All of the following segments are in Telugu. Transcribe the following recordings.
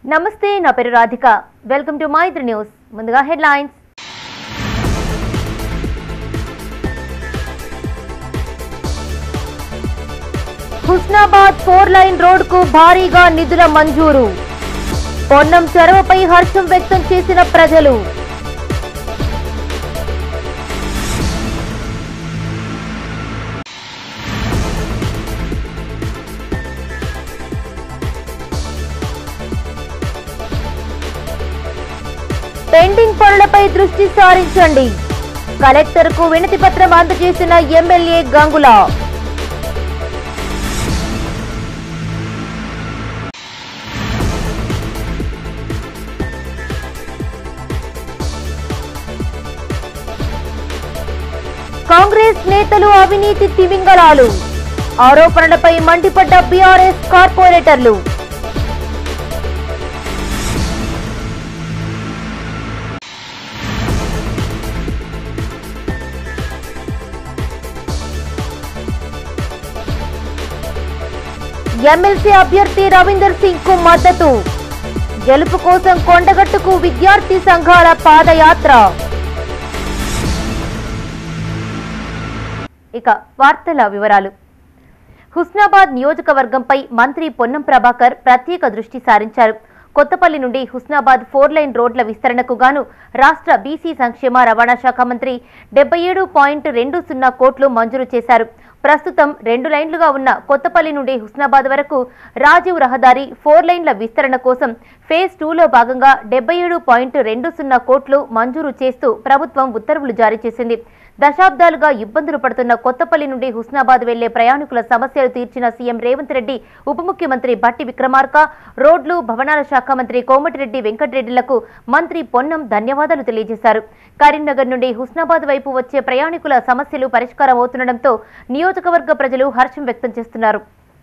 నమస్తే నా పేరు Radhika welcome to Maitri news ముందుగా హెడ్లైన్స్ హుస్నాబాద్ ఫోర్ లైన్ రోడ్కు భారీగా నిధుల మంజూరు పొన్నం చెరువుపై హర్షం వ్యక్తం చేసిన ప్రజలు పెండింగ్ పనులపై దృష్టి సారించండి కలెక్టర్కు వినతి పత్రం అందజేసిన ఎమ్మెల్యే గంగుల కాంగ్రెస్ నేతలు అవినీతి తిమింగలాలు ఆరోపణలపై మండిపడ్డ బీఆర్ఎస్ కార్పొరేటర్లు ఎమ్మెల్సీ అభ్యర్థి రవీందర్ సింగ్ కు మద్దతు గెలుపు కోసం కొండగట్టుకు విద్యార్థి సంఘాల పాదయాత్ర ఇక వార్తల వివరాలు హుస్నాబాద్ నియోజకవర్గంపై మంత్రి పొన్నం ప్రభాకర్ ప్రత్యేక దృష్టి సారించారు కొత్తపల్లి నుండి హుస్నాబాద్ ఫోర్ లైన్ రోడ్ల విస్తరణకు గాను రాష్ట్ర బీసీ సంక్షేమ రవాణా శాఖ మంత్రి డెబ్బై ఏడు పాయింట్ రెండు సున్నా కోట్లు మంజూరు చేశారు ప్రస్తుతం రెండు లైన్లుగా ఉన్న కొత్తపల్లి నుండి హుస్నాబాద్ వరకు రాజీవ్ రహదారి ఫోర్ లైన్ల విస్తరణ కోసం ఫేజ్ టూలో భాగంగా డెబ్బై ఏడు పాయింట్ రెండు సున్నా కోట్లు మంజూరు చేస్తూ ప్రభుత్వం ఉత్తర్వులు జారీ చేసింది దశాబ్దాలుగా ఇబ్బందులు పడుతున్న కొత్తపల్లి నుండి హుస్నాబాద్ వెళ్లే ప్రయాణికుల సమస్యలు తీర్చిన సీఎం రేవంత్ రెడ్డి ఉప ముఖ్యమంత్రి బట్టి విక్రమార్క రోడ్లు భవనాల శాఖ మంత్రి కోమటిరెడ్డి వెంకటరెడ్డిలకు మంత్రి పొన్నం ధన్యవాదాలు తెలియజేశారు కరీంనగర్ నుండి హుస్నాబాద్ వైపు వచ్చే ప్రయాణికుల సమస్యలు పరిష్కారం అవుతుండటంతో నియోజకవర్గ ప్రజలు హర్షం వ్యక్తం చేస్తున్నారు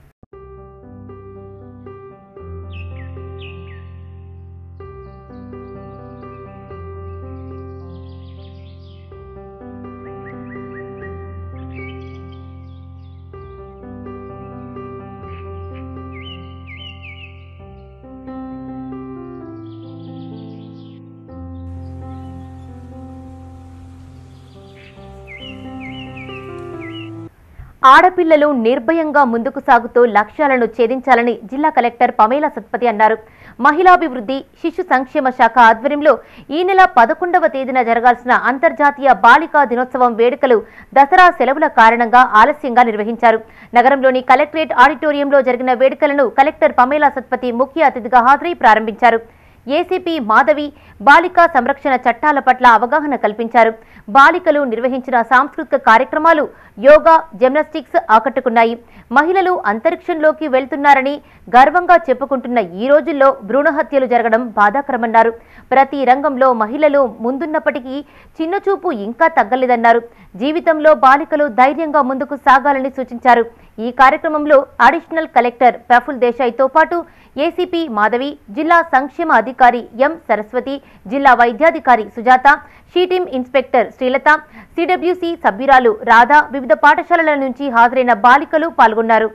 ఆడపిల్లలు నిర్భయంగా ముందుకు సాగుతూ లక్ష్యాలను ఛేదించాలని జిల్లా కలెక్టర్ పమేలా సత్పతి అన్నారు మహిళాభివృద్ధి శిశు సంక్షేమ శాఖ ఆధ్వర్యంలో ఈ నెల పదకొండవ తేదీన జరగాల్సిన అంతర్జాతీయ బాలికా దినోత్సవం వేడుకలు దసరా సెలవుల కారణంగా ఆలస్యంగా నిర్వహించారు నగరంలోని కలెక్టరేట్ ఆడిటోరియంలో జరిగిన వేడుకలను కలెక్టర్ పమేలా సత్పతి ముఖ్య అతిథిగా హాజరై ప్రారంభించారు ఏసీపీ మాధవి బాలికా సంరక్షణ చట్టాల పట్ల అవగాహన కల్పించారు బాలికలు నిర్వహించిన సాంస్కృతిక కార్యక్రమాలు యోగా జిమ్నాస్టిక్స్ ఆకట్టుకున్నాయి మహిళలు అంతరిక్షంలోకి వెళ్తున్నారని గర్వంగా చెప్పుకుంటున్న ఈ రోజుల్లో భ్రూణ హత్యలు జరగడం బాధాకరమన్నారు ప్రతి రంగంలో మహిళలు ముందున్నప్పటికీ చిన్నచూపు ఇంకా తగ్గలేదన్నారు జీవితంలో బాలికలు ధైర్యంగా ముందుకు సాగాలని సూచించారు ఈ కార్యక్రమంలో అడిషనల్ కలెక్టర్ ప్రఫుల్ దేశాయ్తో పాటు ఏసీపీ మాధవి జిల్లా సంక్షేమ అధికారి ఎం సరస్వతి జిల్లా వైద్యాధికారి Sujatha she team inspector Srilatha CWC సభ్యురాలు రాధా వివిధ పాఠశాలల నుంచి హాజరైన బాలికలు పాల్గొన్నారు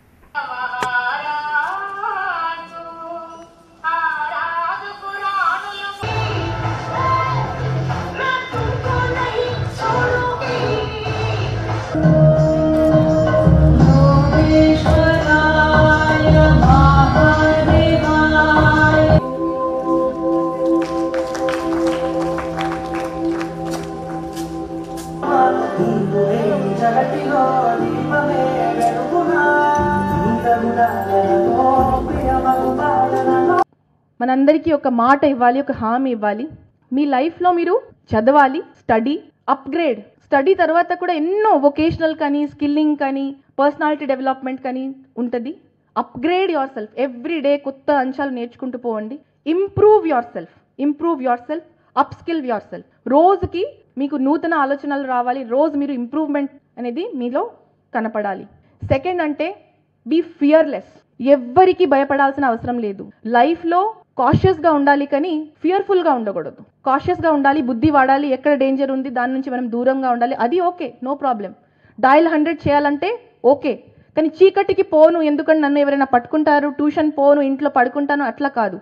హిందువే జగతిలో దీపమే వెలుగునా ఇంద్రములలో ప్రియమగు పాలనలో మనందరికీ ఒక మాట ఇవ్వాలి ఒక హామీ ఇవ్వాలి మీ లైఫ్లో మీరు చదవాలి స్టడీ అప్గ్రేడ్ స్టడీ తర్వాత కూడా ఎన్నో వొకేషనల్ కానీ స్కిల్లింగ్ కానీ పర్సనాలిటీ డెవలప్మెంట్ కానీ ఉంటుంది upgrade yourself every day కొత్త అంశాలు నేర్చుకుంటూ పోవండి improve yourself improve yourself upskill yourself రోజుకి మీకు నూతన ఆలోచనలు రావాలి రోజు మీరు ఇంప్రూవ్మెంట్ అనేది మీలో కనపడాలి సెకండ్ అంటే బీ ఫియర్లెస్ ఎవ్వరికి భయపడాల్సిన అవసరం లేదు లైఫ్లో కాషియస్గా ఉండాలి కానీ ఫియర్ఫుల్గా ఉండకూడదు కాషియస్గా ఉండాలి బుద్ధి వాడాలి ఎక్కడ డేంజర్ ఉంది దాని నుంచి మనం దూరంగా ఉండాలి అది okay no problem dial hundred చేయాలంటే ఓకే కానీ చీకటికి పోను ఎందుకంటే నన్ను ఎవరైనా పట్టుకుంటారు ట్యూషన్ పోను ఇంట్లో పడుకుంటాను అట్లా కాదు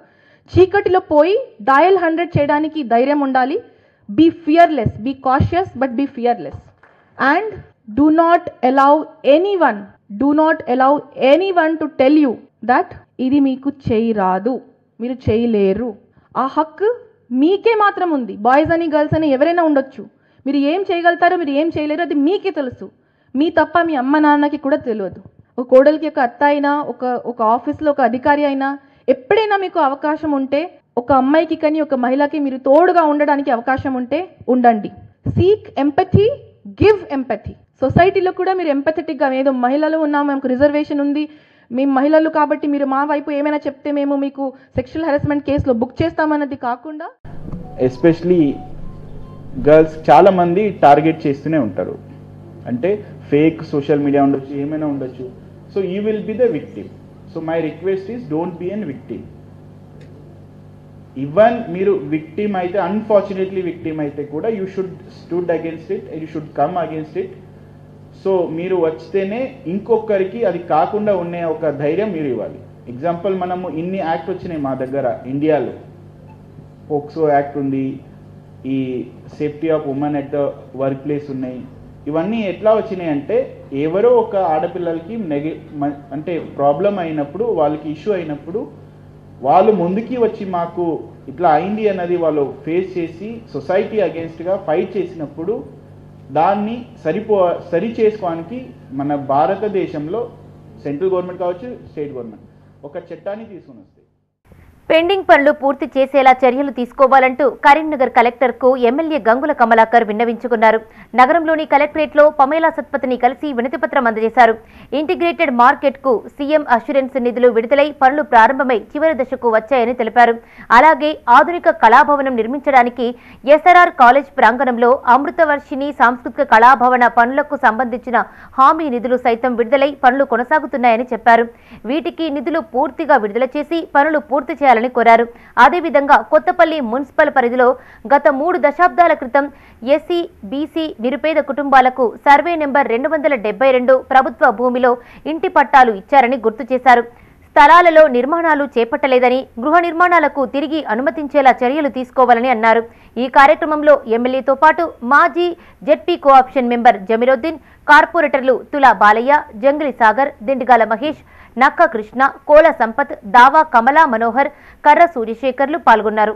చీకటిలో పోయి డయల్ హండ్రెడ్ చేయడానికి ధైర్యం ఉండాలి be fearless be cautious but be fearless and do not allow anyone do not allow anyone to tell you that ఇది మీకు చేయి రాదు మీరు చేయలేరు ఆ హక్కు మీకే మాత్రం ఉంది బాయ్స్ అని గర్ల్స్ అని ఎవరైనా ఉండొచ్చు మీరు ఏం చేయగలుగుతారో మీరు ఏం చేయలేరు అది మీకే తెలుసు మీ తప్ప మీ అమ్మ నాన్నకి కూడా తెలియదు ఒక కోడలికి ఒక అత్త అయినా ఒక ఒక ఆఫీస్లో ఒక అధికారి అయినా ఎప్పుడైనా మీకు అవకాశం ఉంటే ఒక అమ్మాయికి కానీ ఒక మహిళకి మీరు తోడుగా ఉండడానికి అవకాశం ఉంటే ఉండండి సీక్ ఎంపథీ గివ్ ఎంపథీ సొసైటీలో కూడా మీరు ఎంపథెటిక్గా ఏదో మహిళలు ఉన్నాము మాకు రిజర్వేషన్ ఉంది మేము మహిళలు కాబట్టి మీరు మా వైపు ఏమైనా చెప్తే మేము మీకు సెక్షువల్ హెరాస్మెంట్ కేసులో బుక్ చేస్తామన్నది కాకుండా ఎస్పెషలీ గర్ల్స్ చాలా మంది టార్గెట్ చేస్తూనే ఉంటారు అంటే ఫేక్ సోషల్ మీడియా ఉండొచ్చు ఏమైనా ఉండొచ్చు so you will be the victim so my request is don't be an victim even మీరు విక్టిమ్ అయితే అన్ఫార్చునేట్లీ విక్టిమ్ అయితే కూడా you should stood against it you should come against it so మీరు వచ్చితేనే ఇంకొకరికి అది కాకుండా ఉండే ఒక ధైర్యం మీరు ఇవ్వాలి ఎగ్జాంపుల్ మనము ఇన్ని యాక్ట్ వచ్చినాయి మా దగ్గర ఇండియాలో పోక్సో యాక్ట్ ఉంది ఈ safety of women at the workplace ఉన్నాయి ఇవన్నీ ఎట్లా వచ్చినాయి అంటే ఎవరో ఒక ఆడపిల్లలకి నెగ మ- అంటే ప్రాబ్లం అయినప్పుడు వాళ్ళకి ఇష్యూ అయినప్పుడు వాళ్ళు ముందుకి వచ్చి మాకు ఇట్లా అయింది అన్నది వాళ్ళు ఫేస్ చేసి సొసైటీ అగేన్స్ట్గా ఫైట్ చేసినప్పుడు దాన్ని సరిపో సరి చేసుకోవడానికి మన భారతదేశంలో సెంట్రల్ గవర్నమెంట్ కావచ్చు స్టేట్ గవర్నమెంట్ ఒక చట్టాన్ని తీసుకుని వస్తాయి పెండింగ్ పనులు పూర్తి చేసేలా చర్యలు తీసుకోవాలంటూ కరీంనగర్ కలెక్టర్కు ఎమ్మెల్యే గంగుల కమలాకర్ విన్నవించుకున్నారు నగరంలోని కలెక్టరేట్లో పమేలా సత్పతిని కలిసి వినతిపత్రం అందజేశారు ఇంటిగ్రేటెడ్ మార్కెట్కు సీఎం అష్యూరెన్స్ నిధులు విడుదలై పనులు ప్రారంభమై చివరి దశకు వచ్చాయని తెలిపారు అలాగే ఆధునిక కళాభవనం నిర్మించడానికి ఎస్ఆర్ఆర్ కాలేజ్ ప్రాంగణంలో అమృతవర్షిణి సాంస్కృతిక కళాభవన పనులకు సంబంధించిన హామీ నిధులు సైతం విడుదలై పనులు కొనసాగుతున్నాయని చెప్పారు వీటికి నిధులు పూర్తిగా విడుదల చేసి పనులు పూర్తి చేయాలని కోరారు అదేవిధంగా కొత్తపల్లి మున్సిపల్ పరిధిలో గత మూడు దశాబ్దాల క్రితం ఎస్సీ బీసీ నిరుపేద కుటుంబాలకు సర్వే నెంబర్ రెండు వందల డెబ్బై రెండు ప్రభుత్వ భూమిలో ఇంటి పట్టాలు ఇచ్చారని గుర్తు చేశారు స్థలాలలో నిర్మాణాలు చేపట్టలేదని గృహ నిర్మాణాలకు తిరిగి అనుమతించేలా చర్యలు తీసుకోవాలని అన్నారు ఈ కార్యక్రమంలో ఎమ్మెల్యేతో పాటు మాజీ జెడ్పీ కోఆప్షన్ మెంబర్ జమీరుద్దీన్ కార్పొరేటర్లు తులా బాలయ్య జంగిలి సాగర్ దిండిగాల మహేష్ నక్క కృష్ణ కోల సంపత్ దావా కమలా మనోహర్ కర్ర సూర్యశేఖర్లు పాల్గొన్నారు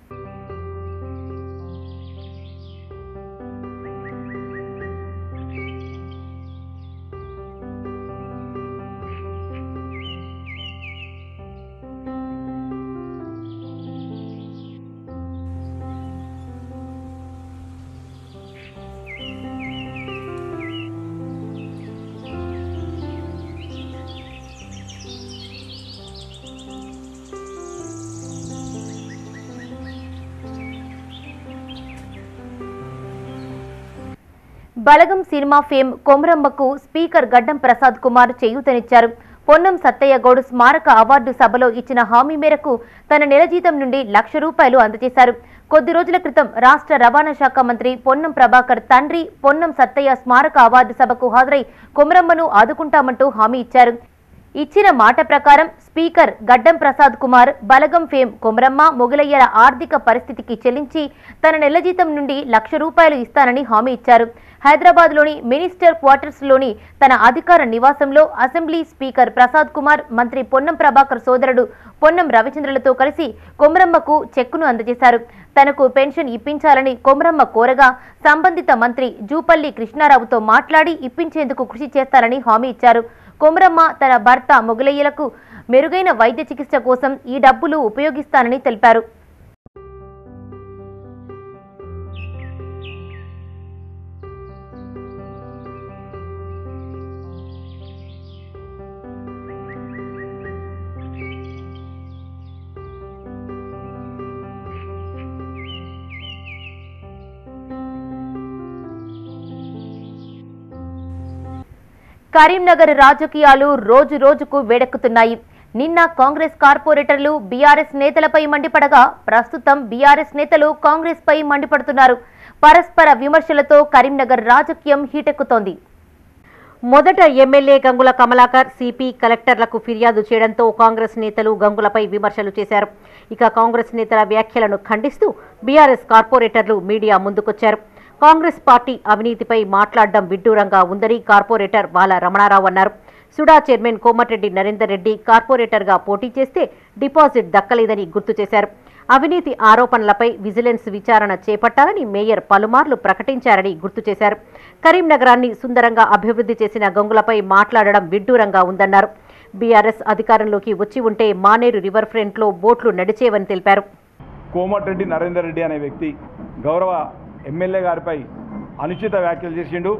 బలగం సినిమా ఫేమ్ కొమరమ్మకు స్పీకర్ గడ్డం ప్రసాద్ కుమార్ చేయూతనిచ్చారు పొన్నం సత్తయ్య గౌడ్ స్మారక అవార్డు సభలో ఇచ్చిన హామీ మేరకు తన నెల జీతం నుండి లక్ష రూపాయలు అందజేశారు కొద్ది రోజుల క్రితం రాష్ట్ర రవాణా శాఖ మంత్రి పొన్నం ప్రభాకర్ తండ్రి పొన్నం సత్తయ్య స్మారక అవార్డు సభకు హాజరై కొమరమ్మను ఆదుకుంటామంటూ హామీ ఇచ్చారు ఇచ్చిన మాట ప్రకారం స్పీకర్ గడ్డం ప్రసాద్ కుమార్ బలగం ఫేమ్ కొమరమ్మ మొగలయ్యల ఆర్థిక పరిస్థితికి చెల్లించి తన నెల జీతం నుండి లక్ష రూపాయలు ఇస్తానని హామీ ఇచ్చారు హైదరాబాద్లోని మినిస్టర్ క్వార్టర్స్లోని తన అధికార నివాసంలో అసెంబ్లీ స్పీకర్ ప్రసాద్ కుమార్ మంత్రి పొన్నం ప్రభాకర్ సోదరుడు పొన్నం రవిచంద్రులతో కలిసి కొమరమ్మకు చెక్కును అందజేశారు తనకు పెన్షన్ ఇప్పించాలని కొమరమ్మ కోరగా సంబంధిత మంత్రి జూపల్లి కృష్ణారావుతో మాట్లాడి ఇప్పించేందుకు కృషి చేస్తారని హామీ ఇచ్చారు కొమరమ్మ తన భర్త మొగలయ్యలకు మెరుగైన వైద్య చికిత్స కోసం ఈ డబ్బులు ఉపయోగిస్తానని తెలిపారు కరీంనగర్ రాజకీయాలు రోజు రోజుకు వేడెక్కుతున్నాయి నిన్న కాంగ్రెస్ కార్పొరేటర్లు బీఆర్ఎస్ నేతలపై మండిపడగా ప్రస్తుతం బీఆర్ఎస్ నేతలు కాంగ్రెస్ పై మండిపడుతున్నారు పరస్పర విమర్శలతో కరీంనగర్ రాజకీయం హీటెక్కుతోంది మొదట ఎమ్మెల్యే గంగుల కమలాకర్ సిపి కలెక్టర్లకు ఫిర్యాదు చేయడంతో కాంగ్రెస్ నేతలు గంగులపై విమర్శలు చేశారు ఇక కాంగ్రెస్ నేతల వ్యాఖ్యలను ఖండిస్తూ బీఆర్ఎస్ కార్పొరేటర్లు మీడియా ముందుకొచ్చారు కాంగ్రెస్ పార్టీ అవినీతిపై మాట్లాడడం విడ్డూరంగా ఉందని కార్పొరేటర్ బాల రమణారావు అన్నారు సుడా చైర్మన్ కోమటిరెడ్డి నరేందర్ రెడ్డి కార్పొరేటర్గా పోటీ చేస్తే డిపాజిట్ దక్కలేదని గుర్తు చేశారు అవినీతి ఆరోపణలపై విజిలెన్స్ విచారణ చేపట్టాలని మేయర్ పలుమార్లు ప్రకటించారని గుర్తు చేశారు కరీంనగరాన్ని సుందరంగా అభివృద్ధి చేసిన గంగులపై మాట్లాడడం విడ్డూరంగా ఉందన్నారు బీఆర్ఎస్ అధికారంలోకి వచ్చి ఉంటే మానేరు రివర్ ఫ్రంట్లో బోట్లు నడిచేవని తెలిపారు కోమటిరెడ్డి నరేందర్ రెడ్డి అనే వ్యక్తి గౌరవ ఎమ్మెల్యే గారిపై అనుచిత వ్యాఖ్యలు చేసిండు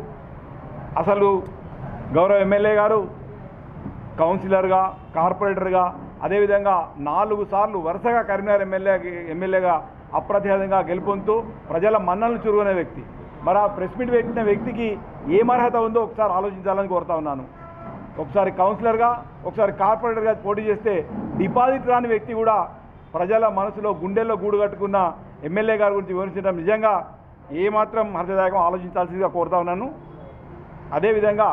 అసలు గౌరవ ఎమ్మెల్యే గారు కౌన్సిలర్గా కార్పొరేటర్గా అదేవిధంగా నాలుగు సార్లు వరుసగా కరీంనగర్ ఎమ్మెల్యే ఎమ్మెల్యేగా అప్రతిహతంగా గెలుపొందుతూ ప్రజల మన్నలను చురుకునే వ్యక్తి మరి ఆ ప్రెస్ మీట్ పెట్టిన వ్యక్తికి ఏం అర్హత ఉందో ఒకసారి ఆలోచించాలని కోరుతా ఉన్నాను ఒకసారి కౌన్సిలర్గా ఒకసారి కార్పొరేటర్గా పోటీ చేస్తే డిపాజిట్ రాని వ్యక్తి కూడా ప్రజల మనసులో గుండెల్లో గూడు కట్టుకున్న ఎమ్మెల్యే గారి గురించి వివరించడం నిజంగా ఏమాత్రం హర్షదాయకం ఆలోచించాల్సిందిగా కోరుతా ఉన్నాను అదేవిధంగా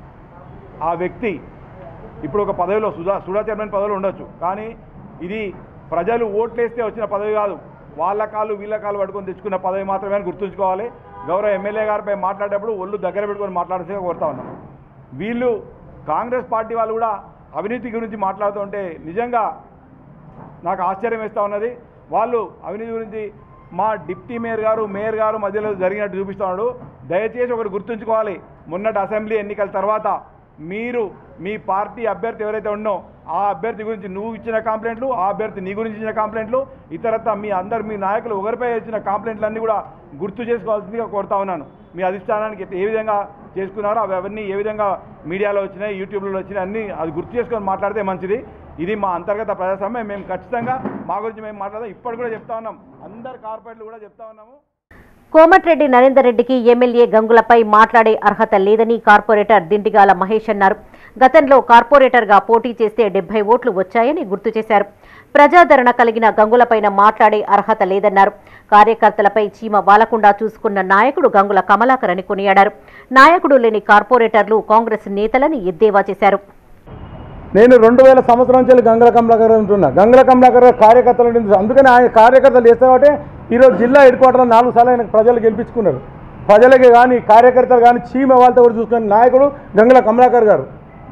ఆ వ్యక్తి ఇప్పుడు ఒక పదవిలో సుధా సుధా చైర్మన్ పదవిలో ఉండొచ్చు కానీ ఇది ప్రజలు ఓట్లేస్తే వచ్చిన పదవి కాదు వాళ్ళ కాళ్ళు వీళ్ళ కాళ్ళు పట్టుకొని తెచ్చుకున్న పదవి మాత్రమే అని గుర్తుంచుకోవాలి గౌరవ ఎమ్మెల్యే గారిపై మాట్లాడేటప్పుడు ఒళ్ళు దగ్గర పెట్టుకొని మాట్లాడాల్సిందిగా కోరుతా ఉన్నాం వీళ్ళు కాంగ్రెస్ పార్టీ వాళ్ళు కూడా అవినీతి గురించి మాట్లాడుతుంటే నిజంగా నాకు ఆశ్చర్యం వేస్తూ ఉన్నది వాళ్ళు అవినీతి గురించి మా డిప్టీ మేయర్ గారు మేయర్ గారు మధ్యలో జరిగినట్టు చూపిస్తున్నాడు దయచేసి ఒకటి గుర్తుంచుకోవాలి మొన్నటి అసెంబ్లీ ఎన్నికల తర్వాత మీరు మీ పార్టీ అభ్యర్థి ఎవరైతే ఉన్నో ఆ అభ్యర్థి గురించి నువ్వు ఇచ్చిన కంప్లైంట్లు ఆ అభ్యర్థి నీ గురించి ఇచ్చిన కంప్లైంట్లు ఇతరత్ర మీ అందరు మీ నాయకులు ఒకరిపై ఇచ్చిన కంప్లైంట్లన్నీ కూడా గుర్తు చేసుకోవాల్సిందిగా కోరుతా ఉన్నాను మీ అధిష్టానానికి ఏ విధంగా చేసుకున్నారో అవి అవన్నీ ఏ విధంగా మీడియాలో వచ్చినాయి యూట్యూబ్లో వచ్చినాయి అన్నీ అది గుర్తు చేసుకొని మాట్లాడితే మంచిది ఇది మా అంతర్గత ప్రజాస్వామ్యం మేము ఖచ్చితంగా మా గురించి మేము మాట్లాడదాం ఇప్పటి కూడా చెప్తా ఉన్నాం అందరు కార్పొరేట్లు కూడా చెప్తా ఉన్నాము కోమటిరెడ్డి నరేందర్ రెడ్డికి ఎమ్మెల్యే గంగులపై మాట్లాడే అర్హత లేదని కార్పొరేటర్ దిండిగాల మహేష్ అన్నారు గతంలో కార్పొరేటర్గా పోటీ చేస్తే డెబ్బై ఓట్లు వచ్చాయని గుర్తు చేశారు ప్రజాదరణ కలిగిన గంగులపైన మాట్లాడే అర్హత లేదన్నారు కార్యకర్తలపై చీమ వాలకుండా చూసుకున్న నాయకుడు గంగుల కమలాకర్ అని కొనియాడారు నాయకుడు లేని కార్పొరేటర్లు కాంగ్రెస్ నేతలని ఎద్దేవా చేశారు నేను రెండు వేల సంవత్సరం నుంచి గంగల కమలాకర్ ఉంటున్నా గంగల కమలాకర్ కార్యకర్తలు ఉంటుంది. అందుకని ఆయన కార్యకర్తలు చేస్తారు కాబట్టి ఈరోజు జిల్లా హెడ్ క్వార్టర్లో నాలుగు సార్లు ఆయన ప్రజలు గెలిపించుకున్నారు ప్రజలకి కానీ కార్యకర్తలు కానీ చీమ వాళ్ళతో కూడా చూసుకున్న నాయకుడు గంగల కమలాకర్ గారు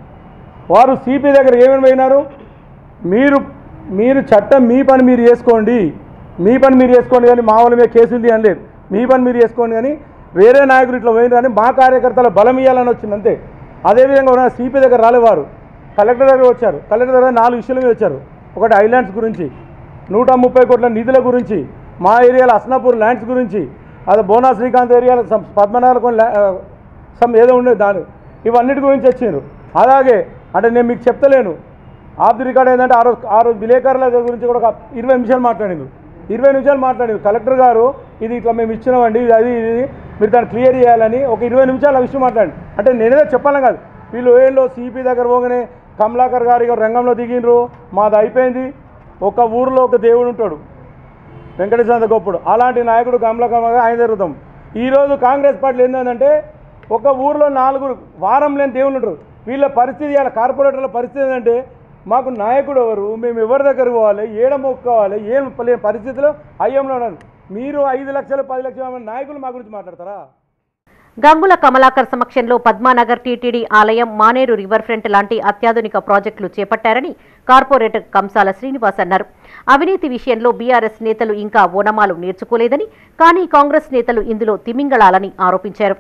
వారు సిపి దగ్గర ఏమేమి పోయినారు మీరు మీరు చట్టం మీ పని మీరు చేసుకోండి మీ పని మీరు చేసుకోండి కానీ మా వాళ్ళ మీద కేసు ఉంది అని లేదు మీ పని మీరు చేసుకోండి కానీ వేరే నాయకులు ఇట్లా పోయినారు కానీ మా కార్యకర్తల బలం ఇవ్వాలని వచ్చింది అంతే అదేవిధంగా ఉన్న సిపి దగ్గర రాలేవారు కలెక్టర్ దగ్గర వచ్చారు కలెక్టర్ దగ్గర నాలుగు విషయాల మీద వచ్చారు ఒకటి ఐలాండ్స్ గురించి నూట ముప్పై కోట్ల నిధుల గురించి మా ఏరియాలో అస్నాపూర్ ల్యాండ్స్ గురించి అదే బోనా శ్రీకాంత్ ఏరియాలో సమ్ పద్మనాభ కొన్ని ల్యా- ఆ, సమ్ ఏదో ఉండేది దాని ఇవన్నిటి గురించి వచ్చిండ్రు అలాగే అంటే నేను మీకు చెప్తలేను ఆఫ్ ది రికార్డ్ ఏంటంటే ఆ రోజు ఆ రోజు విలేకరుల గురించి కూడా ఒక ఇరవై నిమిషాలు మాట్లాడింది ఇరవై నిమిషాలు మాట్లాడింది కలెక్టర్ గారు ఇది ఇట్లా మేము ఇచ్చినామండి ఇది అది ఇది మీరు దాన్ని క్లియర్ చేయాలని ఒక ఇరవై నిమిషాలు ఆ విషయం మాట్లాడండి అంటే నేనేదో చెప్పాను కాదు వీళ్ళు ఏళ్ళు సిపి దగ్గర పోగానే కమలాకర్ గారు ఇక రంగంలో దిగిండ్రు మాది అయిపోయింది ఒక ఊరిలో ఒక దేవుడు ఉంటాడు వెంకటేశ్వర గొప్పడు అలాంటి నాయకుడు కమలకమ్మ ఆయన జరుగుతాం ఈరోజు కాంగ్రెస్ పార్టీ ఏంటంటే ఒక ఊరిలో నాలుగురు వారం లేని దేవుళ్ళు ఉంటారు వీళ్ళ పరిస్థితి ఇలా కార్పొరేటర్ల పరిస్థితి ఏంటంటే మాకు నాయకుడు ఎవరు మేము ఎవరి దగ్గర పోవాలి ఏడ మొక్కోవాలి ఏం లేని పరిస్థితిలో అయ్యంలో ఉన్నారు మీరు ఐదు లక్షలు పది లక్షల మంది నాయకులు మా గురించి మాట్లాడతారా గంగుల కమలాకర్ సమక్షంలో పద్మానగర్ టీటీడీ ఆలయం మానేరు రివర్ ఫ్రంట్ లాంటి అత్యాధునిక ప్రాజెక్టులు చేపట్టారని కార్పొరేటర్ కంసాల శ్రీనివాస్ అన్నారు అవినీతి విషయంలో బీఆర్ఎస్ నేతలు ఇంకా ఓనమాలు నేర్చుకోలేదని కానీ కాంగ్రెస్ నేతలు ఇందులో తిమింగళాలని ఆరోపించారు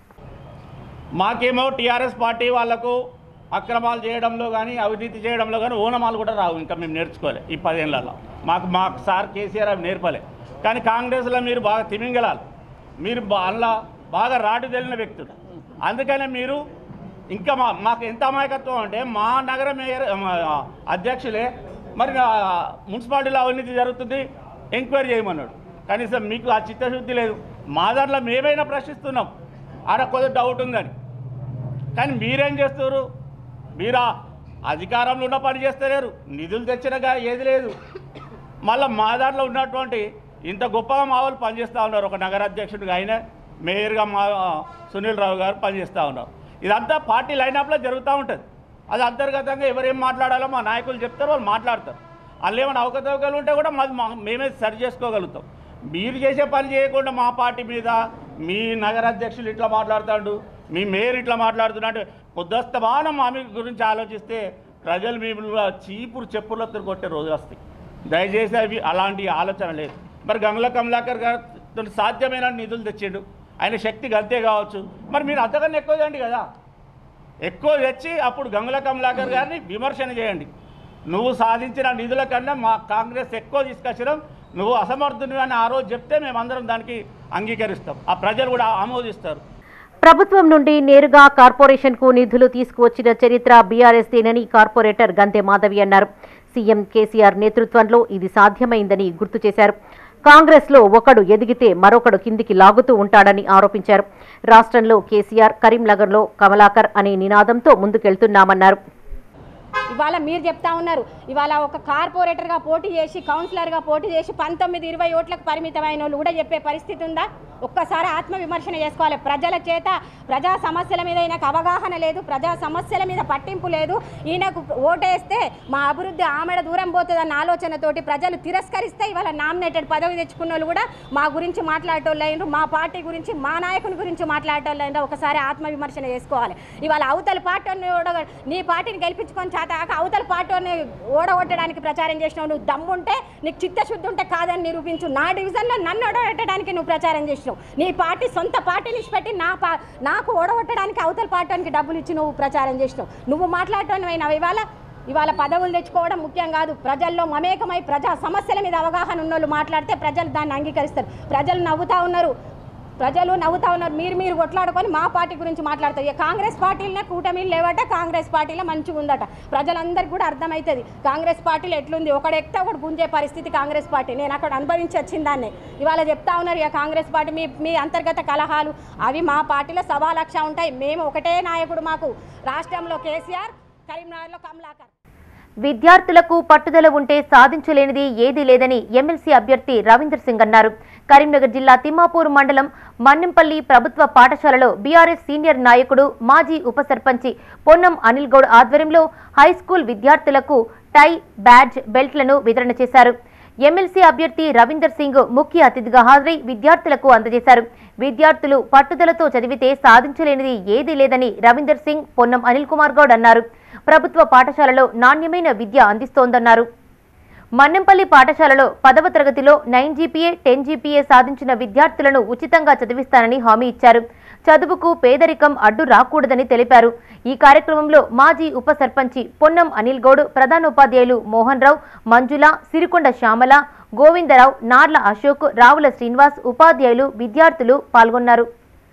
మాకేమో టీఆర్ఎస్ పార్టీ వాళ్లకు అక్రమాలు చేయడంలో కానీ అవినీతి చేయడంలో కానీ ఓనమాలు కూడా రావు ఇంకా మేము నేర్చుకోలే ఈ పదేళ్లలో మాకు మాకు సార్ కేసీఆర్ అవి నేర్పలే కానీ కాంగ్రెస్లో మీరు బాగా తిమింగలాలు మీరు బా- అందులో బాగా రాటు తెలిన వ్యక్తులు అందుకనే మీరు ఇంకా మా మాకు ఎంత అమాయకత్వం అంటే మా నగర మేయర్ మా అధ్యక్షులే మరి ఆ మున్సిపాలిటీలో అవినీతి జరుగుతుంది ఎంక్వైరీ చేయమన్నాడు కనీసం మీకు ఆ చిత్తశుద్ధి లేదు మా దాంట్లో మేమైనా ప్రశ్నిస్తున్నాం ఆడ కొద్దిగా డౌట్ ఉందని కానీ మీరేం చేస్తారు మీరా అధికారంలో ఉన్న పని చేస్తలేరు నిధులు తెచ్చినగా ఏది లేదు మళ్ళీ మా దాంట్లో ఉన్నటువంటి ఇంత గొప్పగా మా వాళ్ళు పనిచేస్తూ ఉన్నారు ఒక నగర అధ్యక్షుడిగా ఆయన మేయర్గా మా సునీల్ రావు గారు పనిచేస్తూ ఉన్నారు ఇదంతా పార్టీ లైనప్లో జరుగుతూ ఉంటుంది అది అంతర్గతంగా ఎవరేం మాట్లాడాలో మా నాయకులు చెప్తారు వాళ్ళు మాట్లాడతారు వాళ్ళు ఏమైనా అవకతవకలు ఉంటే కూడా మాది మా- మేమే సరి చేసుకోగలుగుతాం మీరు చేసే పని చేయకుండా మా పార్టీ మీద మీ నగర అధ్యక్షులు ఇట్లా మాట్లాడుతాడు మీ మేయర్ ఇట్లా మాట్లాడుతున్నాడు పొద్దుస్తమానం మా మీ గురించి ఆలోచిస్తే ప్రజలు మిమ్మల్ని చీపురు చెప్పులతో కొట్టే రోజులు వస్తాయి దయచేసి అవి అలాంటి ఆలోచన లేదు మరి గంగుల కమలాకర్ గారు సాధ్యమైన నిధులు తెచ్చిండు ఆయన శక్తికి అంతే కావచ్చు మరి మీరు అంతకన్నా ఎక్కువ చేయండి కదా ఎక్కువ తెచ్చి అప్పుడు గంగుల కమలాకర్ గారిని విమర్శన చేయండి నువ్వు సాధించిన నిధుల కన్నా మా కాంగ్రెస్ ఎక్కువ తీసుకొచ్చడం నువ్వు అసమర్థుని అని ఆ రోజు చెప్తే మేమందరం దానికి అంగీకరిస్తాం ఆ ప్రజలు కూడా ఆమోదిస్తారు ప్రభుత్వం నుండి నేరుగా కార్పొరేషన్ కు నిధులు తీసుకువచ్చిన చరిత్ర బీఆర్ఎస్ దేనని కార్పొరేటర్ గంతె మాధవి అన్నారు సీఎం కేసీఆర్ నేతృత్వంలో ఇది సాధ్యమైందని గుర్తు చేశారు కాంగ్రెస్ లో ఒకడు ఎదిగితే మరొకడు కిందికి లాగుతూ ఉంటాడని ఆరోపించారు రాష్ట్రంలో కేసీఆర్ కరీంనగర్లో కమలాకర్ అనే నినాదంతో ముందుకెళ్తున్నామన్నారు ఇవాళ మీరు చెప్తా ఉన్నారు ఇవాళ ఒక కార్పొరేటర్గా పోటీ చేసి కౌన్సిలర్గా పోటీ చేసి పంతొమ్మిది ఇరవై ఓట్లకు పరిమితమైన వాళ్ళు కూడా చెప్పే పరిస్థితి ఉందా ఒక్కసారి ఆత్మ విమర్శన చేసుకోవాలి ప్రజల చేత ప్రజా సమస్యల మీద ఈయనకు అవగాహన లేదు ప్రజా సమస్యల మీద పట్టింపు లేదు ఈయనకు ఓటేస్తే మా అభివృద్ధి ఆమెడ దూరం పోతుందన్న ఆలోచనతోటి ప్రజలు తిరస్కరిస్తే ఇవాళ నామినేటెడ్ పదవి తెచ్చుకున్న వాళ్ళు కూడా మా గురించి మాట్లాడేటోళ్ళు అయినరు మా పార్టీ గురించి మా నాయకుని గురించి మాట్లాడేటోళ్ళు అయినరు ఒకసారి ఆత్మ విమర్శన చేసుకోవాలి ఇవాళ అవతల పార్టీని ఓడ నీ పార్టీని గెలిపించుకొని చేతాక అవతల పార్టీని ఓడగొట్టడానికి ప్రచారం చేసినావు నువ్వు దమ్ముంటే నీకు చిత్తశుద్ధి ఉంటే కాదని నిరూపించు నా డివిజన్లో నన్ను ఓడగొట్టడానికి నువ్వు ప్రచారం చేసినావు నీ పార్టీ సొంత పార్టీని ఇచ్చిపెట్టి నా పా నాకు ఓడగొట్టడానికి అవతల పార్టీకి డబ్బులు ఇచ్చి నువ్వు ప్రచారం చేసినావు నువ్వు మాట్లాడటం అయినావు ఇవాళ ఇవాళ పదవులు తెచ్చుకోవడం ముఖ్యం కాదు ప్రజల్లో మమేకమై ప్రజా సమస్యల మీద అవగాహన ఉన్నోళ్ళు మాట్లాడితే ప్రజలు దాన్ని అంగీకరిస్తారు ప్రజలు నవ్వుతా ఉన్నారు ప్రజలు నవ్వుతా ఉన్నారు మీరు మీరు కొట్లాడుకొని మా పార్టీ గురించి మాట్లాడతారు ఇక కాంగ్రెస్ పార్టీలనే కూటమిలు లేవట కాంగ్రెస్ పార్టీలో మంచిగా ఉందట ప్రజలందరికీ కూడా అర్థమవుతుంది కాంగ్రెస్ పార్టీలో ఎట్లుంది ఒకడు ఎక్కితే ఒకటి గుంజే పరిస్థితి కాంగ్రెస్ పార్టీ నేను అక్కడ అనుభవించి వచ్చిన దాన్ని ఇవాళ చెప్తా ఉన్నారు ఇక కాంగ్రెస్ పార్టీ మీ మీ అంతర్గత కలహాలు అవి మా పార్టీలో సవా లక్ష ఉంటాయి మేము ఒకటే నాయకుడు మాకు రాష్ట్రంలో కేసీఆర్ కరీంనగర్లో కమలాకర్ విద్యార్థులకు పట్టుదల ఉంటే సాధించలేనిది ఏదీ లేదని ఎమ్మెల్సీ అభ్యర్థి రవీందర్ సింగ్ అన్నారు కరీంనగర్ జిల్లా తిమ్మాపూర్ మండలం మన్నెంపల్లి ప్రభుత్వ పాఠశాలలో బీఆర్ఎస్ సీనియర్ నాయకుడు మాజీ ఉప సర్పంచి పొన్నం అనిల్ గౌడ్ ఆధ్వర్యంలో హైస్కూల్ విద్యార్థులకు టై బ్యాడ్జ్ బెల్ట్లను వితరణ చేశారు ఎమ్మెల్సీ అభ్యర్థి రవీందర్ సింగ్ ముఖ్య అతిథిగా హాజరై విద్యార్థులకు అందజేశారు విద్యార్థులు పట్టుదలతో చదివితే సాధించలేనిది ఏదీ లేదని రవీందర్ సింగ్ పొన్నం అనిల్ కుమార్ గౌడ్ అన్నారు ప్రభుత్వ పాఠశాలలో నాణ్యమైన విద్య అందిస్తోందన్నారు మన్నెంపల్లి పాఠశాలలో పదవ తరగతిలో నైన్ జీపీఏ టెన్ జీపీఏ సాధించిన విద్యార్థులను ఉచితంగా చదివిస్తానని హామీ ఇచ్చారు చదువుకు పేదరికం అడ్డు రాకూడదని తెలిపారు ఈ కార్యక్రమంలో మాజీ ఉప సర్పంచి పొన్నం అనిల్ గౌడ్ ప్రధానోపాధ్యాయులు మోహన్ రావు మంజుల సిరికొండ శ్యామల గోవిందరావు నార్ల అశోక్ రావుల శ్రీనివాస్ ఉపాధ్యాయులు విద్యార్థులు పాల్గొన్నారు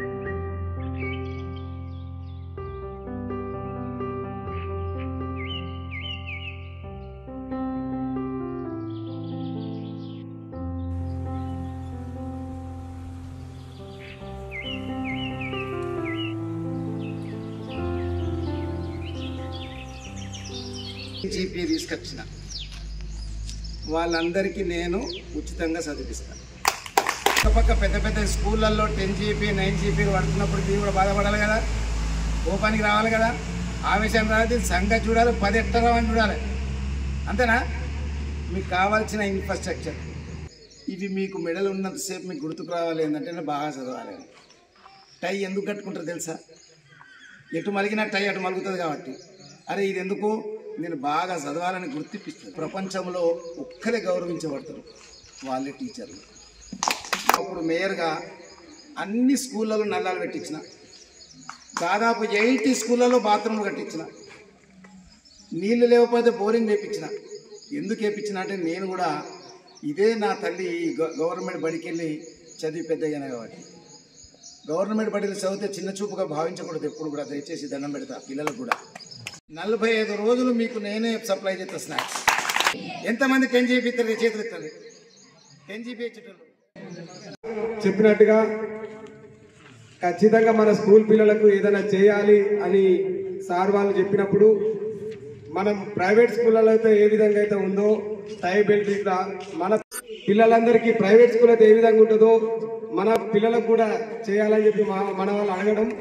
జీపీ తీసుకొచ్చిన వాళ్ళందరికీ నేను ఉచితంగా చదివిస్తాను ఒక పక్క పెద్ద పెద్ద స్కూళ్ళల్లో టెన్ జీపీ నైన్ జీపీ పడుతున్నప్పుడు మీరు కూడా బాధపడాలి కదా కోపానికి రావాలి కదా ఆవేశం రావాలి సంగతి చూడాలి పది ఎట్టరావని చూడాలి అంతేనా మీకు కావాల్సిన ఇన్ఫ్రాస్ట్రక్చర్ ఇవి మీకు మెడలు ఉన్నంతసేపు మీకు గుర్తుకు రావాలి ఏంటంటే బాగా చదవాలి టై ఎందుకు కట్టుకుంటారు తెలుసా ఎటు మలిగిన టై అటు మలుగుతుంది కాబట్టి అరే ఇది ఎందుకు నేను బాగా చదవాలని గుర్తిపిస్తుంది ప్రపంచంలో ఒక్కరే గౌరవించబడతారు వాళ్ళే టీచర్లు అప్పుడు మేయర్గా అన్ని స్కూళ్ళలో నల్లాలు పెట్టించిన దాదాపు ఎయిటీ స్కూళ్ళలో బాత్రూమ్లు కట్టించిన నీళ్లు లేకపోతే బోరింగ్ వేపించిన ఎందుకు వేపించిన అంటే నేను కూడా ఇదే నా తల్లి గ- గవర్నమెంట్ బడికి వెళ్ళి చదివి పెద్దగానే కాబట్టి గవర్నమెంట్ బడిలో చదివితే చిన్న చూపుగా భావించకూడదు ఎప్పుడు కూడా దయచేసి దండం పెడతా పిల్లలకు కూడా నలభై ఐదు రోజులు మీకు నేనే సప్లై చేస్తా స్నాక్స్ ఎంతమంది టెన్ జీబీ ఇస్తారు చేతులు ఇస్తారు టెన్ జీబీ ఇచ్చేటోళ్ళు చెప్పినట్టుగా ఖచ్చితంగా మన స్కూల్ పిల్లలకు ఏదైనా చేయాలి అని సార్ వాళ్ళు చెప్పినప్పుడు మనం ప్రైవేట్ స్కూళ్ళలో అయితే ఏ విధంగా అయితే ఉందో టై బెల్ట్ ఇట్లా మన పిల్లలందరికీ ప్రైవేట్ స్కూల్ అయితే ఏ విధంగా ఉంటుందో మన పిల్లలకు కూడా చేయాలని చెప్పి మా మన వాళ్ళు అడగడం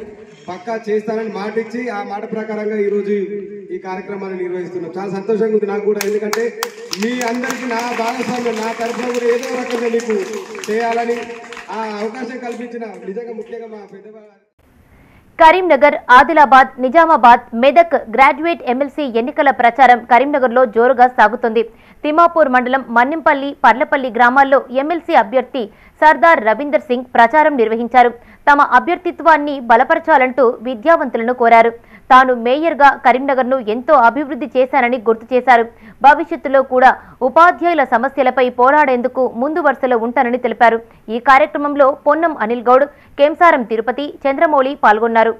పక్కా చేస్తానని మాట ఇచ్చి ఆ మాట ప్రకారంగా ఈరోజు ఈ కార్యక్రమాన్ని నిర్వహిస్తున్నాం చాలా సంతోషంగా ఉంది నాకు కూడా ఎందుకంటే మీ అందరికీ నా భాగస్వామ్యం నా తరఫున కూడా ఏదో రకంగా మీకు చేయాలని ఆ అవకాశం కల్పించిన నిజంగా ముఖ్యంగా మా పెద్ద కరీంనగర్ ఆదిలాబాద్ నిజామాబాద్ మెదక్ గ్రాడ్యుయేట్ ఎమ్మెల్సీ ఎన్నికల ప్రచారం కరీంనగర్లో జోరుగా సాగుతుంది తిమాపూర్ మండలం మన్నింపల్లి పర్లపల్లి గ్రామాల్లో ఎమ్మెల్సీ అభ్యర్థి సర్దార్ రవీందర్ సింగ్ ప్రచారం నిర్వహించారు తమ అభ్యర్థిత్వాన్ని బలపరచాలంటూ విద్యావంతులను కోరారు తాను మేయర్గా కరీంనగర్ను ఎంతో అభివృద్ధి చేశానని గుర్తు చేశారు భవిష్యత్తులో కూడా ఉపాధ్యాయుల సమస్యలపై పోరాడేందుకు ముందు వరుసలో ఉంటానని తెలిపారు ఈ కార్యక్రమంలో పొన్నం అనిల్ గౌడ్ కేంసారం తిరుపతి చంద్రమౌళి పాల్గొన్నారు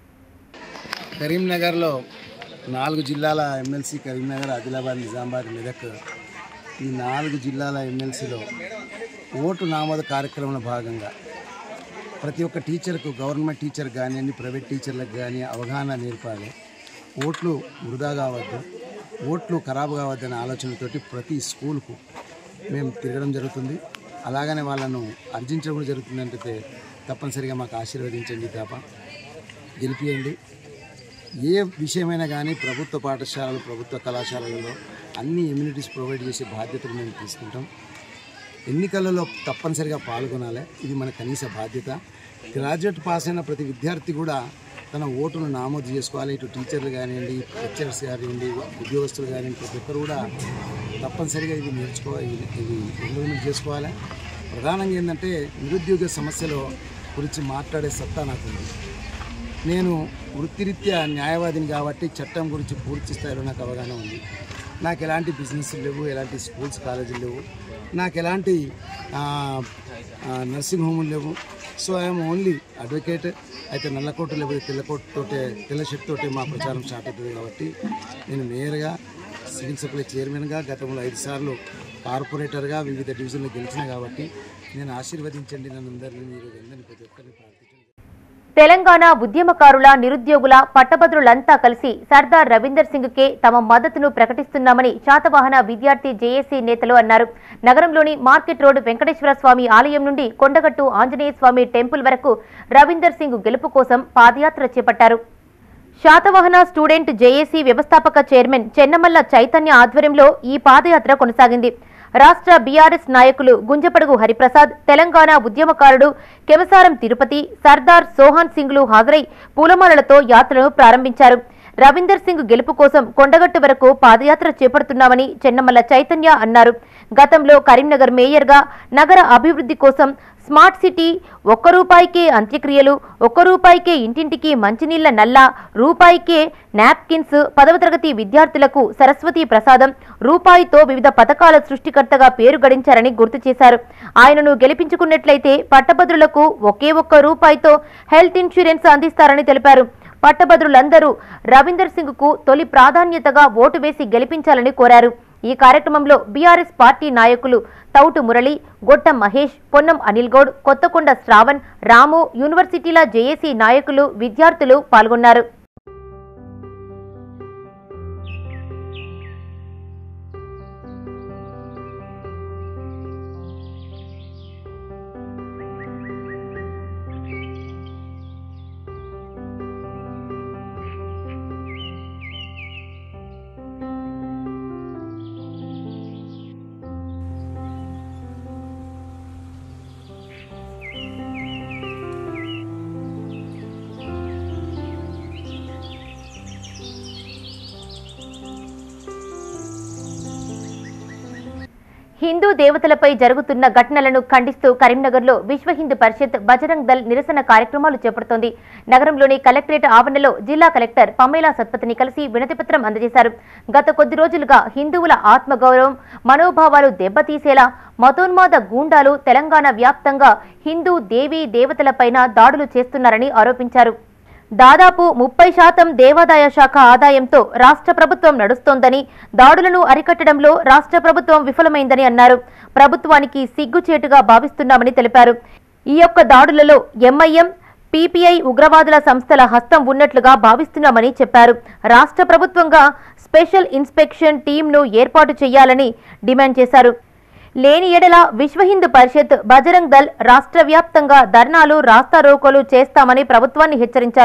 కరీంనగర్లో నాలుగు జిల్లాల ఎమ్మెల్సీ కరీంనగర్ ఆదిలాబాద్ నిజామాబాద్ మెదక్ ఈ నాలుగు జిల్లాల ఎమ్మెల్సీలో ఓటు నామోదు కార్యక్రమంలో భాగంగా ప్రతి ఒక్క టీచర్కు గవర్నమెంట్ టీచర్ కానివ్వండి ప్రైవేట్ టీచర్లకు కానీ అవగాహన నేర్పాలి ఓట్లు వృధా కావద్దు ఓట్లు ఖరాబు కావద్దనే ఆలోచనతోటి ప్రతి స్కూల్కు మేము తిరగడం జరుగుతుంది అలాగనే వాళ్ళను అర్జించడం కూడా జరుగుతుంది అంటే తప్పనిసరిగా మాకు ఆశీర్వదించండి తప్ప గెలిపియండి ఏ విషయమైనా కానీ ప్రభుత్వ పాఠశాలలు ప్రభుత్వ కళాశాలలలో అన్ని ఇమ్యూనిటీస్ ప్రొవైడ్ చేసే బాధ్యతలు మేము తీసుకుంటాం ఎన్నికలలో తప్పనిసరిగా పాల్గొనాలి ఇది మన కనీస బాధ్యత గ్రాడ్యుయేట్ పాస్ అయిన ప్రతి విద్యార్థి కూడా తన ఓటును నామోదు చేసుకోవాలి ఇటు టీచర్లు కానివ్వండి లెక్చరర్స్ కానివ్వండి ఉద్యోగస్తులు కానివ్వండి ప్రతి ఒక్కరు కూడా తప్పనిసరిగా ఇది నేర్చుకోవాలి ఇది ఇది ఇంప్లిమెంట్ చేసుకోవాలి ప్రధానంగా ఏంటంటే నిరుద్యోగ సమస్యల గురించి మాట్లాడే సత్తా నాకు ఉంది నేను వృత్తిరీత్యా న్యాయవాదిని కాబట్టి చట్టం గురించి పూర్తి స్థాయిలో నాకు అవగాహన ఉంది నాకు ఎలాంటి బిజినెస్ లేవు ఎలాంటి స్కూల్స్ కాలేజీలు లేవు నాకు ఎలాంటి ఆ, ఆ, నర్సింగ్ హోములు లేవు సో ఐఎమ్ ఓన్లీ అడ్వకేట్ అయితే నల్లకోట లేకపోతే తెల్లకోట తోటే తెల్ల షర్ట్ తోటే మా ప్రచారం స్టార్ట్ అవుతుంది కాబట్టి నేను మేయర్గా సివిల్ సప్లై చైర్మన్గా గతంలో ఐదు సార్లు కార్పొరేటర్గా వివిధ డివిజన్లు గెలిచిన కాబట్టి నేను ఆశీర్వదించండి నన్ను అందరినీ మీరు అందరినీ ప్రతి ఒక్కరిని ప్రార్థించండి తెలంగాణ ఉద్యమకారుల నిరుద్యోగుల పట్టభద్రులంతా కలిసి సర్దార్ రవీందర్ సింగ్కే తమ మద్దతును ప్రకటిస్తున్నామని శాతవాహన విద్యార్థి జేఏసీ నేతలు అన్నారు నగరంలోని మార్కెట్ రోడ్ వెంకటేశ్వర స్వామి ఆలయం నుండి కొండగట్టు ఆంజనేయ స్వామి టెంపుల్ వరకు రవీందర్ సింగ్ గెలుపు కోసం పాదయాత్ర చేపట్టారు శాతవాహన స్టూడెంట్ జేఏసీ వ్యవస్థాపక చైర్మన్ చెన్నమల్ల చైతన్య ఆధ్వర్యంలో ఈ పాదయాత్ర కొనసాగింది రాష్ట్ర బీఆర్ఎస్ నాయకులు గుంజపడుగు హరిప్రసాద్ తెలంగాణ ఉద్యమకారుడు కెమసారం తిరుపతి సర్దార్ సోహాన్ సింగ్లు హాజరై పూలమాలలతో యాత్రను ప్రారంభించారు రవీందర్ సింగ్ గెలుపు కోసం కొండగట్టు వరకు పాదయాత్ర చేపడుతున్నామని చెన్నమల్ల చైతన్య అన్నారు గతంలో కరీంనగర్ మేయర్గా నగర అభివృద్ధి కోసం స్మార్ట్ సిటీ ఒక్క రూపాయికే అంత్యక్రియలు ఒక్క రూపాయికే ఇంటింటికి మంచినీళ్ల నల్ల రూపాయికే నాప్కిన్స్ పదవ తరగతి విద్యార్థులకు సరస్వతి ప్రసాదం రూపాయితో వివిధ పథకాల సృష్టికర్తగా పేరు గడించారని గుర్తు చేశారు ఆయనను గెలిపించుకున్నట్లయితే పట్టభద్రులకు ఒకే ఒక్క రూపాయితో హెల్త్ ఇన్సూరెన్స్ అందిస్తారని తెలిపారు పట్టభద్రులందరూ రవీందర్ సింగ్ కు తొలి ప్రాధాన్యతగా ఓటు వేసి గెలిపించాలని కోరారు ఈ కార్యక్రమంలో బీఆర్ఎస్ పార్టీ నాయకులు తౌటు మురళి గొట్టం మహేష్ పొన్నం అనిల్ గౌడ్ కొత్తకొండ శ్రావణ్ రాము యూనివర్సిటీల జేఏసీ నాయకులు విద్యార్థులు పాల్గొన్నారు హిందూ దేవతలపై జరుగుతున్న ఘటనలను ఖండిస్తూ కరీంనగర్లో విశ్వ హిందూ పరిషత్ బజరంగ్ దల్ నిరసన కార్యక్రమాలు చేపడుతోంది నగరంలోని కలెక్టరేట్ ఆవరణలో జిల్లా కలెక్టర్ పమేలా సత్పతిని కలిసి వినతిపత్రం అందజేశారు గత కొద్ది రోజులుగా హిందువుల ఆత్మగౌరవం మనోభావాలు దెబ్బతీసేలా మతోన్మాద గూండాలు తెలంగాణ వ్యాప్తంగా హిందూ దేవీ దేవతలపైన దాడులు చేస్తున్నారని ఆరోపించారు దాదాపు ముప్పై శాతం దేవాదాయ శాఖ ఆదాయంతో రాష్ట్ర ప్రభుత్వం నడుస్తోందని దాడులను అరికట్టడంలో రాష్ట్ర ప్రభుత్వం విఫలమైందని అన్నారు ప్రభుత్వానికి సిగ్గుచేటుగా భావిస్తున్నామని తెలిపారు ఈ యొక్క దాడులలో ఎంఐఎం పీపీఐ ఉగ్రవాదుల సంస్థల హస్తం ఉన్నట్లుగా భావిస్తున్నామని చెప్పారు రాష్ట్ర ప్రభుత్వంగా స్పెషల్ ఇన్స్పెక్షన్ టీంను ఏర్పాటు చేయాలని డిమాండ్ చేశారు లేని ఎడల విశ్వ హిందూ పరిషత్ బజరంగ్ దల్ రాష్ట్ర వ్యాప్తంగా ధర్నాలు రాస్తారోకోలు చేస్తామని ప్రభుత్వాన్ని హెచ్చరించారు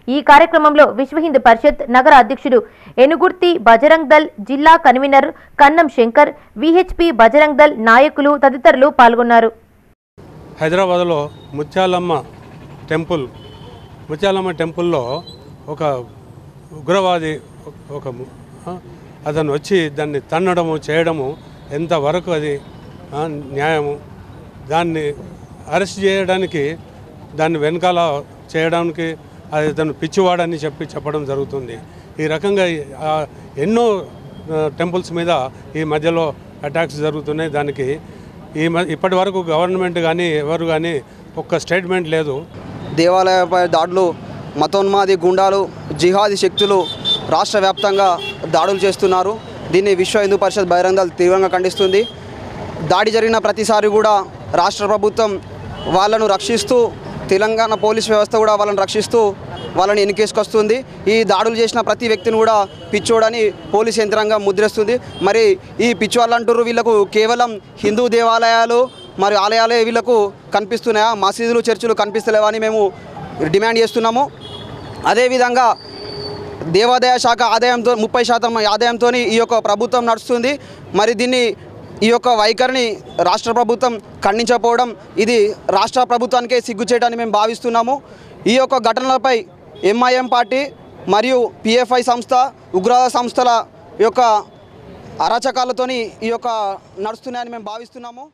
ఈ కార్యక్రమంలో విశ్వ హిందూ పరిషత్ నగర అధ్యక్షుడు ఎనుగుర్తి బజరంగ్ దల్ జిల్లా కన్వీనర్ కన్నం శంకర్ విహెచ్పి బజరంగ్ దల్ నాయకులు తదితరులు పాల్గొన్నారు హైదరాబాద్లో ముత్యాలమ్మ టెంపుల్ ముత్యాలమ్మ టెంపుల్లో ఒక ఉగ్రవాది ఒక ము- ఆ, అతను వచ్చి దాన్ని తన్నడము చేయడము ఎంతవరకు అది ఆ, న్యాయము దాన్ని అరెస్ట్ చేయడానికి దాన్ని వెనకాల చేయడానికి అది అతను పిచ్చివాడని చెప్పి చెప్పడం జరుగుతుంది ఈ రకంగా ఆ, ఎన్నో ఆ, టెంపుల్స్ మీద ఈ మధ్యలో అటాక్స్ జరుగుతున్నాయి దానికి ఈ మ ఇప్పటి వరకు గవర్నమెంట్ కానీ ఎవరు కానీ ఒక్క స్టేట్మెంట్ లేదు దేవాలయపై దాడులు మతోన్మాది గుండాలు జిహాదీ శక్తులు రాష్ట్ర వ్యాప్తంగా దాడులు చేస్తున్నారు దీన్ని విశ్వ హిందూ పరిషత్ బహిరంగ తీవ్రంగా ఖండిస్తుంది దాడి జరిగిన ప్రతిసారి కూడా రాష్ట్ర ప్రభుత్వం వాళ్ళను రక్షిస్తూ తెలంగాణ పోలీస్ వ్యవస్థ కూడా వాళ్ళని రక్షిస్తూ వాళ్ళని ఎన్నికేసుకొస్తుంది ఈ దాడులు చేసిన ప్రతి వ్యక్తిని కూడా పిచ్చోడని పోలీస్ యంత్రాంగం ముద్రేస్తుంది మరి ఈ పిచ్చోళ్ళు అంటారు వీళ్ళకు కేవలం హిందూ దేవాలయాలు మరి ఆలయాలే వీళ్ళకు కనిపిస్తున్నాయా మసీదులు చర్చిలు కనిపిస్తలేవా అని మేము డిమాండ్ చేస్తున్నాము అదేవిధంగా దేవాదాయ శాఖ ఆదాయంతో ముప్పై శాతం ఆదాయంతో ఈ యొక్క ప్రభుత్వం నడుస్తుంది మరి దీన్ని ఈ యొక్క వైఖరిని రాష్ట్ర ప్రభుత్వం ఖండించకపోవడం ఇది రాష్ట్ర ప్రభుత్వానికే సిగ్గుచేయడానికి మేము భావిస్తున్నాము ఈ యొక్క ఘటనలపై ఎంఐఎం పార్టీ మరియు పిఎఫ్ఐ సంస్థ ఉగ్రవాద సంస్థల యొక్క అరాచకాలతోని ఈ యొక్క నడుస్తున్నాయని మేము భావిస్తున్నాము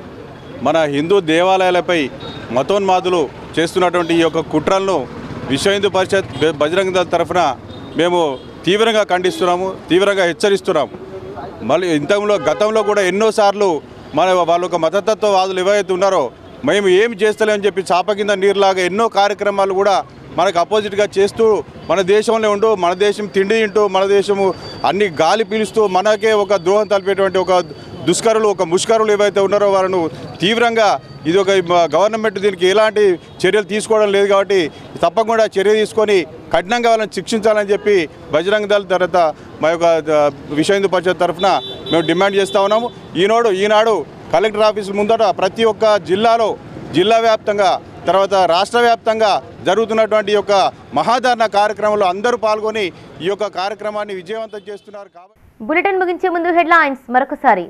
మన హిందూ దేవాలయాలపై మతోన్మాదులు చేస్తున్నటువంటి ఈ యొక్క కుట్రలను విశ్వ హిందూ పరిషత్ బ- బజరంగ దళ తరఫున మేము తీవ్రంగా ఖండిస్తున్నాము తీవ్రంగా హెచ్చరిస్తున్నాము మళ్ళీ ఇంతలో గతంలో కూడా ఎన్నోసార్లు మన వాళ్ళ ఒక మతతత్వవాదులు ఎవరైతే ఉన్నారో మేము ఏమి చేస్తలేమని చెప్పి చాప కింద నీరులాగా ఎన్నో కార్యక్రమాలు కూడా మనకు అపోజిట్గా చేస్తూ మన దేశంలో ఉంటూ మన దేశం తిండి తింటూ మన దేశము అన్ని గాలి పీలుస్తూ మనకే ఒక ద్రోహం తలిపేటువంటి ఒక దుష్కరులు ఒక ముష్కరులు ఏవైతే ఉన్నారో వాళ్ళను తీవ్రంగా ఇది ఒక మ- గవర్నమెంట్ దీనికి ఎలాంటి చర్యలు తీసుకోవడం లేదు కాబట్టి తప్పకుండా చర్య తీసుకొని కఠినంగా వాళ్ళని శిక్షించాలని చెప్పి బజరంగ దళ తర్వాత మా యొక్క ద- విశ్వ హిందూ పరిషత్ తరఫున మేము డిమాండ్ చేస్తూ ఉన్నాము ఈనాడు ఈనాడు కలెక్టర్ ఆఫీసుల ముందట ప్రతి ఒక్క జిల్లాలో జిల్లా వ్యాప్తంగా తర్వాత రాష్ట్ర వ్యాప్తంగా జరుగుతున్నటువంటి ఈ యొక్క మహాధారణ కార్యక్రమంలో అందరూ పాల్గొని ఈ యొక్క కార్యక్రమాన్ని విజయవంతం చేస్తున్నారు కాబట్టి బులెటిన్ ముగించే ముందు హెడ్లైన్స్ మరొకసారి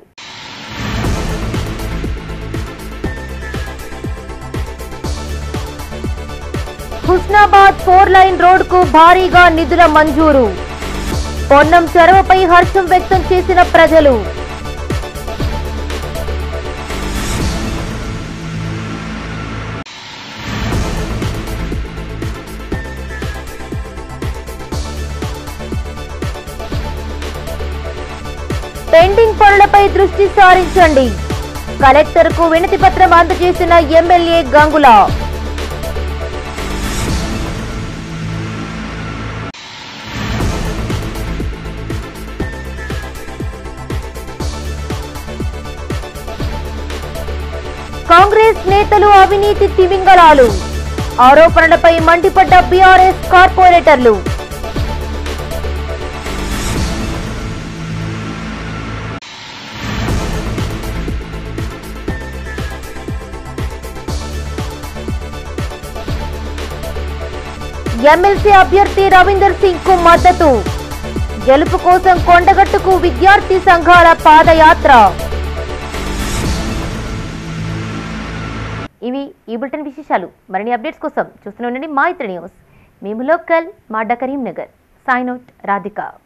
హుస్నాబాద్ ఫోర్ లైన్ రోడ్కు భారీగా నిధుల మంజూరు పొన్నం చెరువుపై హర్షం వ్యక్తం చేసిన ప్రజలు పెండింగ్ పనులపై దృష్టి సారించండి కలెక్టర్కు వినతి పత్రం అందజేసిన ఎమ్మెల్యే గంగుల కాంగ్రెస్ నేతలు అవినీతి తిమింగలాలు ఆరోపణలపై మండిపడ్డ బీఆర్ఎస్ కార్పొరేటర్లు ఎమ్మెల్సీ అభ్యర్థి రవీందర్ సింగ్ కు మద్దతు గెలుపు కోసం కొండగట్టుకు విద్యార్థి సంఘాల పాదయాత్ర ఇవి ఈ బులెటిన్ విశేషాలు మరిన్ని అప్డేట్స్ కోసం చూస్తూనే ఉండండి మా ఇతర న్యూస్ మేము లోకల్ మా కరీంనగర్ సైన్ అవుట్ రాధిక